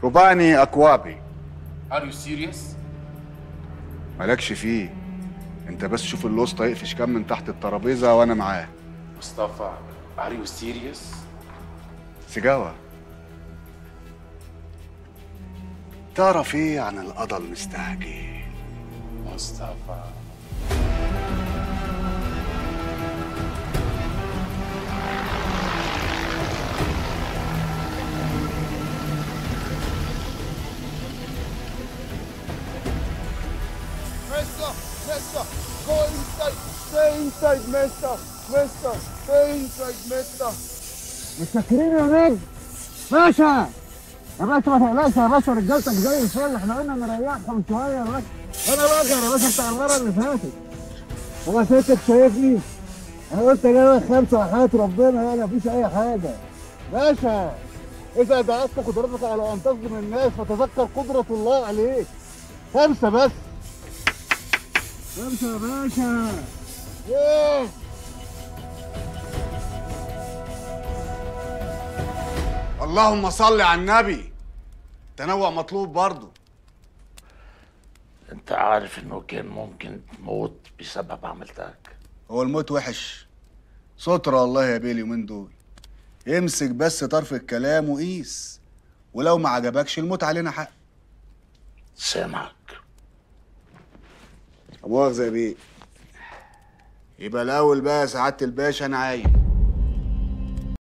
ربعني اكوابي Are you serious? مالكش فيه انت بس شوف الوسطى يقفش كام من تحت الترابيزه وانا معاه مصطفى Are you serious? سجاوة تعرف ايه عن القضا المستعجل مصطفى Mister, mister, go inside, stay inside, mister, mister, stay inside, mister. متشكرين يا نجم باشا يا باشا ما تقلقش يا باشا رجالتك زي الفل احنا قلنا نريحهم شويه يا باشا انا راجع يا باشا بتاع المره اللي فاتت هو سيادتك شايفني انا قلت اجيبك خمسه وحياه ربنا انا مفيش اي حاجه باشا اذا دعست قدرتك على ان تصدم الناس فتذكر قدره الله عليك خمسه بس خمسه يا باشا ايه اللهم صل على النبي تنوع مطلوب برضه انت عارف انه كان ممكن تموت بسبب عملتك هو الموت وحش سترة الله يا بيه اليومين دول امسك بس طرف الكلام وقيس ولو ما عجبكش الموت علينا حق سامعك مؤاخذة يا بيه يبقى الأول بقى يا سعادة الباشا أنا عايم